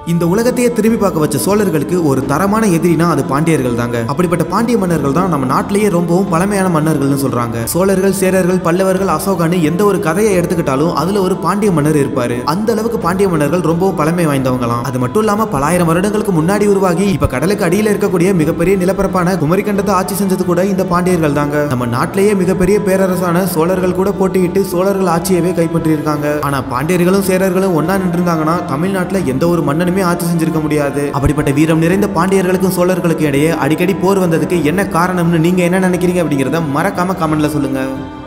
இந்த உலகத்தையே திரும்பி பார்க்க வச்ச சோழர்களுக்கு ஒரு தரமான எதிரினா அது பாண்டியர்கள் தாங்க அப்படிப்பட்ட பாண்டிய மன்னர்கள் தான் நம்ம நாட்டிலேயே ரொம்பவும் பழமையான மன்னர்கள்னு சொல்றாங்க சோழர்கள் சேரர்கள் பல்லவர்கள் அசோகான்னு எந்த ஒரு கதையை எடுத்துக்கிட்டாலும் அதுல ஒரு பாண்டிய மன்னர் இருப்பாரு அந்த அளவுக்கு பாண்டிய மன்னர்கள் ரொம்பவும் பழமை வாய்ந்தவங்களாம் அது மட்டும் இல்லாம பலாயிரம் வருடங்களுக்கு முன்னாடி உருவாகி இப்ப கடலுக்கு அடியில இருக்கக்கூடிய மிகப்பெரிய நிலப்பரப்பான குமரிக்கண்டத்தை ஆட்சி செஞ்சது கூட இந்த பாண்டியர்கள் தாங்க நம்ம நாட்டிலேயே மிகப்பெரிய பேரரசான சோழர்கள் கூட போட்டியிட்டு சோழர்கள் ஆட்சியவே கைப்பற்றி இருக்காங்க ஆனா பாண்டியர்களும் சேரர்களும் ஒன்னா நின்றுருந்தாங்கன்னா தமிழ்நாட்டுல எந்த ஒரு மன்னனுமே ஆட்சி செஞ்சிருக்க முடியாது அப்படிப்பட்ட வீரம் நிறைந்த பாண்டியர்களுக்கும் சோழர்களுக்கும் இடையே அடிக்கடி போர் வந்ததுக்கு என்ன காரணம்னு நீங்க என்ன நினைக்கிறீங்க அப்படிங்கறத மறக்காம கமெண்ட்ல சொல்லுங்க